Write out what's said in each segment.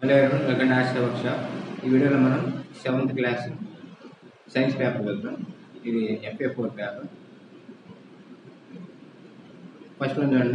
hello ఎవరు welcome to arts workshop ఈ వీడియోలో మనం సెవెంత్ క్లాస్ సైన్స్ పేపర్ వెళ్తాం ఇది FA four paper first one చూడండి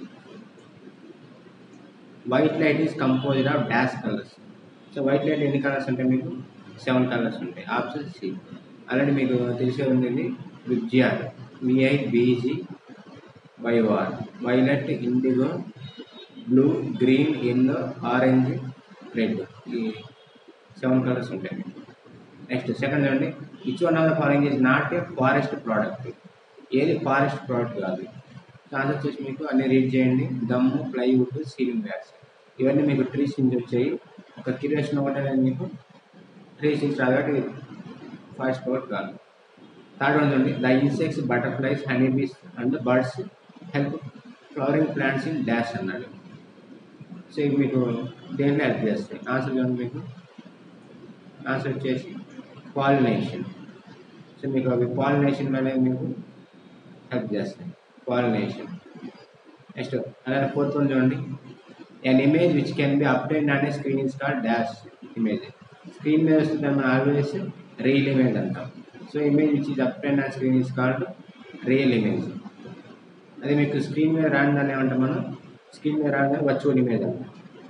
white light is composed of dash colours so white light ఎన్ని కలర్స్ ఉంటాయి మీకు సెవెన్ కలర్స్ ఉంటాయి ఆప్షన్ సి అలాంటి మీకు తెలిసే ఉండేది VIBGYOR VI BG YR violet indigo blue green yellow orange red ఈ సెవెన్ కలర్స్ ఉంటాయి నెక్స్ట్ సెకండ్ అండి which one of the following is not a forest product ఏది ఫారెస్ట్ ప్రోడక్ట్ కాదు ఆన్సర్ వచ్చేసి మీకు అన్ని రీడ్ చేయండి దమ్ము ప్లైవుడ్ సీలింగ్ వ్యాక్స్ ఇవన్నీ మీకు ట్రీస్ నుంచి వచ్చాయి ఒక క్యూరియేషన్ ఒకటి అనేది మీకు ట్రీస్ నుంచి రాదు కాబట్టి ఫారెస్ట్ ప్రోడక్ట్ కాదు థర్డ్ వన్ చూడండి the insects butterflies honey bees and birds help flowering plants in dash అన్నాడు సో ఇవి మీకు దేంట్లో హెల్ప్ చేస్తాయి ఆన్సర్ చూడండి మీకు ఆన్సర్ వచ్చేసి పాలినేషన్ సో మీకు అవి పాలినేషన్ అనేది మీకు హెల్ప్ చేస్తాయి పాలినేషన్ నెక్స్ట్ అలానే ఫోర్త్ వన్ చూడండి an image which can be obtained on a screen is called dash image screen మీద వస్తుంది మనం ఆల్వేస్ రియల్ ఇమేజ్ అంటాం so image which is obtained on screen is called real image అది మీకు screen మీద రాని ఏమంటాం మనం స్క్రీన్ మీద రాని వర్చువల్ ఇమేజ్ అంటాం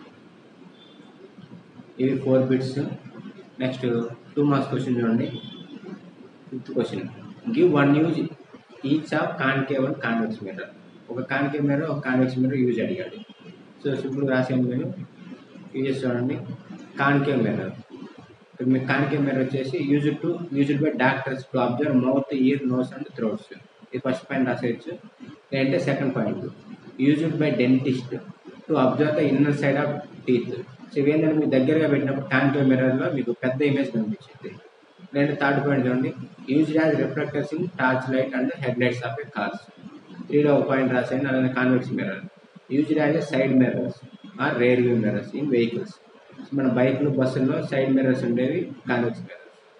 ఇవి four bits next two marks question చూడండి fifth question give one use each of concave and convex mirror ఒక కాన్కేవ్ మిర్రర్ ఒక కాన్వెక్స్ మిర్రర్ యూజ్ అడిగాడు సో సింపుల్ రాసేయండి మీరు యూజెస్ చూడండి కాన్కేవ్ మిర్రర్ ఇప్పుడు మీకు కాన్కేవ్ మిర్రర్ వచ్చేసి use to used by doctors to observe mouth ear nose and throats ఇది ఫస్ట్ పాయింట్ రాసేయచ్చు లేదంటే second point used by dentist to observe the inner side of teeth so ఇవేంటంటే మీకు దగ్గరగా పెట్టినప్పుడు కాన్కేవ్ మిర్రర్లో మీకు పెద్ద ఇమేజ్ కనిపించింది లేదంటే థర్డ్ పాయింట్ చూడండి used as reflectors in torch light and head lights of a cars త్రీలో ఒక పాయింట్ రాసేయండి అలానే convex mirror used as side mirrors or rear view mirrors in vehicles మన బైక్లు బస్సుల్లో సైడ్ మిర్రర్స్ ఉండేవి కాన్వెక్స్ మిర్రర్స్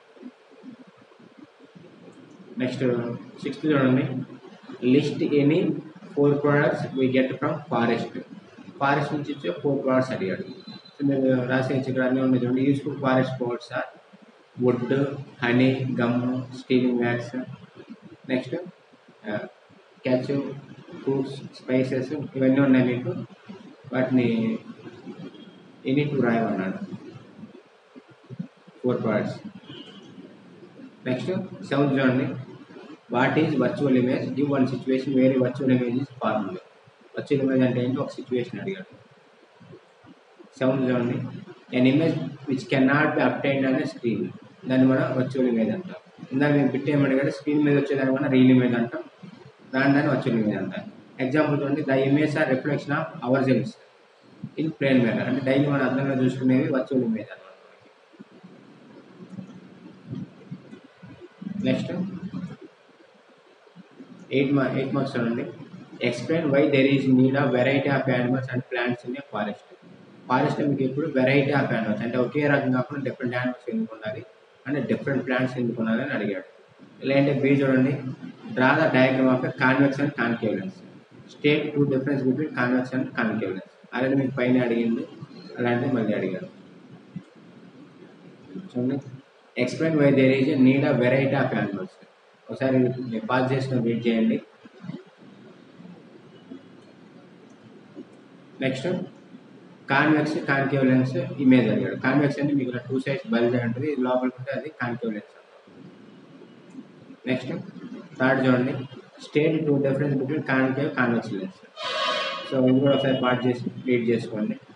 నెక్స్ట్ సిక్స్త్ చూడండి list any four products we get from forest forest నుంచి వచ్చే ఫోర్ ప్రోడక్ట్స్ అడిగాడు సో మీరు రాసేసి ఇక్కడ అన్నీ ఉన్నాయి చూడండి useful forest products are wood honey gum stealing wax next catch fruits spices ఇవన్నీ ఉన్నాయి మీకు వాటిని ఎనీ టూ రాయమన్నాడు ఫోర్ ప్రోడక్ట్స్ నెక్స్ట్ సెవెంత్ చూడండి what is virtual image give one situation వేరే virtual image is formula virtual image అంటే ఏంటి ఒక సిచ్యువేషన్ అడిగాడు సెవెంత్ చూడండి an image which can not be obtained అనే స్క్రీన్ దాన్ని మనం వర్చువల్ ఇమేజ్ అంటాం ఇందాక మేము బిట్ ఏమడిగాడు స్క్రీన్ మీద వచ్చేదాన్ని మనం రియల్ ఇమేజ్ అంటాం దాని దాన్ని వర్చువల్ ఇమేజ్ అంటాం ఎగ్జాంపుల్ చూడండి the image are reflection of ourselves in plane mirror అంటే డైలీ మన అర్థంలో చూసుకునేవి వర్చువల్ ఇమేజ్ అనమాట నెక్స్ట్ ఎయిట్ మా ఎయిట్ మార్క్స్ చూడండి explain why there is need of variety of animals and plants in a forest forest మీకు ఎప్పుడు variety of animals అంటే ఒకే రకం కాకుండా డిఫరెంట్ యానిమల్స్ ఎందుకు ఉండాలి అంటే డిఫరెంట్ ప్లాంట్స్ ఎందుకు ఉండాలి అని అడిగాడు లేదంటే బీ చూడండి draw the diagram of convex and concave lens state two difference between convex and concave lens అలాంటి మీకు పైన అడిగింది అలాంటివి మళ్ళీ అడిగాడు చూడండి explain why there is need of variety of animals ఒకసారి మీరు పాస్ చేసుకుని రీడ్ చేయండి next convex concave lens image అడిగాడు కాన్వెక్స్ అంటే మీకు టూ సైడ్స్ బల్జ్ ఉంటుంది ఇది లోపలికి ఉంటే అది కాన్కేవ్ లెన్స్ నెక్స్ట్ థర్డ్ చూడండి state two difference between concave convex lens so ఇది కూడా ఒకసారి పార్ట్ చేసి రీడ్ చేసుకోండి